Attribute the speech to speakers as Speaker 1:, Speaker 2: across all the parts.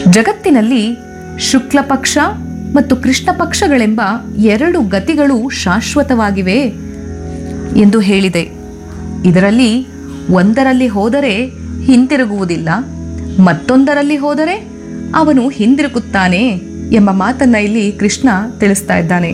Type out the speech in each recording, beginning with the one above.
Speaker 1: ಜಗತ್ತಿನಲ್ಲಿ ಶುಕ್ಲ ಪಕ್ಷ ಮತ್ತು ಕೃಷ್ಣ ಪಕ್ಷಗಳೆಂಬ ಎರಡು ಗತಿಗಳು ಶಾಶ್ವತವಾಗಿವೆ ಎಂದು ಹೇಳಿದೆ ಇದರಲ್ಲಿ ಒಂದರಲ್ಲಿ ಹೋದರೆ ಹಿಂತಿರುಗುವುದಿಲ್ಲ ಮತ್ತೊಂದರಲ್ಲಿ ಹೋದರೆ ಅವನು ಹಿಂದಿರುಗುತ್ತಾನೆ ಎಂಬ ಮಾತನ್ನ ಇಲ್ಲಿ ಕೃಷ್ಣ ತಿಳಿಸ್ತಾ ಇದ್ದಾನೆ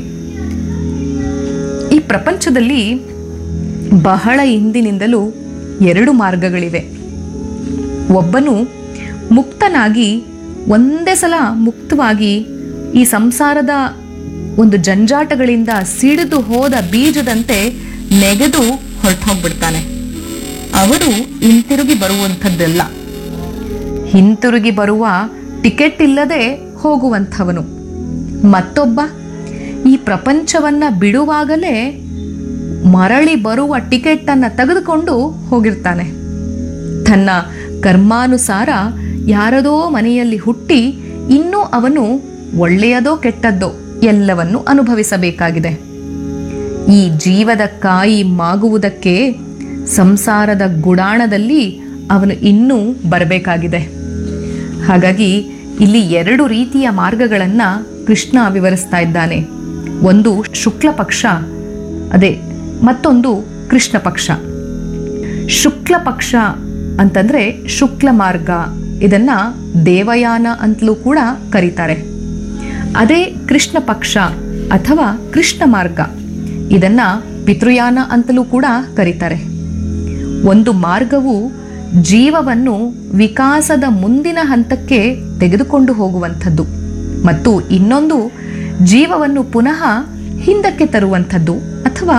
Speaker 1: ಈ ಪ್ರಪಂಚದಲ್ಲಿ ಬಹಳ ಹಿಂದಿನಿಂದಲೂ ಎರಡು ಮಾರ್ಗಗಳಿವೆ ಒಬ್ಬನು ಮುಕ್ತನಾಗಿ ಒಂದೇ ಸಲ ಮುಕ್ತವಾಗಿ ಈ ಸಂಸಾರದ ಒಂದು ಜಂಜಾಟಗಳಿಂದ ಸಿಡಿದು ಹೋದ ಬೀಜದಂತೆ ನೆಗೆದು ಹೊರಟೋಗ್ಬಿಡ್ತಾನೆ ಅವರು ಹಿಂತಿರುಗಿ ಬರುವಂಥದ್ದಲ್ಲ ಹಿಂತಿರುಗಿ ಬರುವ ಟಿಕೆಟ್ ಇಲ್ಲದೆ ಹೋಗುವಂಥವನು ಮತ್ತೊಬ್ಬ ಈ ಪ್ರಪಂಚವನ್ನ ಬಿಡುವಾಗಲೇ ಮರಳಿ ಬರುವ ಟಿಕೆಟ್ ಅನ್ನ ತೆಗೆದುಕೊಂಡು ಹೋಗಿರ್ತಾನೆ ತನ್ನ ಕರ್ಮಾನುಸಾರ ಯಾರದೋ ಮನೆಯಲ್ಲಿ ಹುಟ್ಟಿ ಇನ್ನೂ ಅವನು ಒಳ್ಳೆಯದೋ ಕೆಟ್ಟದ್ದೋ ಎಲ್ಲವನ್ನು ಅನುಭವಿಸಬೇಕಾಗಿದೆ ಈ ಜೀವದ ಕಾಯಿ ಮಾಗುವುದಕ್ಕೆ ಸಂಸಾರದ ಗುಡಾಣದಲ್ಲಿ ಅವನು ಇನ್ನೂ ಬರಬೇಕಾಗಿದೆ ಹಾಗಾಗಿ ಇಲ್ಲಿ ಎರಡು ರೀತಿಯ ಮಾರ್ಗಗಳನ್ನು ಕೃಷ್ಣ ವಿವರಿಸ್ತಾ ಇದ್ದಾನೆ ಒಂದು ಶುಕ್ಲ ಪಕ್ಷ ಅದೇ ಮತ್ತೊಂದು ಕೃಷ್ಣ ಪಕ್ಷ ಶುಕ್ಲ ಪಕ್ಷ ಅಂತಂದ್ರೆ ಶುಕ್ಲ ಮಾರ್ಗ ಇದನ್ನ ದೇವಯಾನ ಅಂತಲೂ ಕೂಡ ಕರೀತಾರೆ ಅದೇ ಕೃಷ್ಣ ಪಕ್ಷ ಅಥವಾ ಕೃಷ್ಣ ಮಾರ್ಗ ಇದನ್ನ ಪಿತೃಯಾನ ಅಂತಲೂ ಕೂಡ ಕರೀತಾರೆ ಒಂದು ಮಾರ್ಗವು ಜೀವವನ್ನು ವಿಕಾಸದ ಮುಂದಿನ ಹಂತಕ್ಕೆ ತೆಗೆದುಕೊಂಡು ಹೋಗುವಂಥದ್ದು ಮತ್ತು ಇನ್ನೊಂದು ಜೀವವನ್ನು ಪುನಃ ಹಿಂದಕ್ಕೆ ತರುವಂಥದ್ದು ಅಥವಾ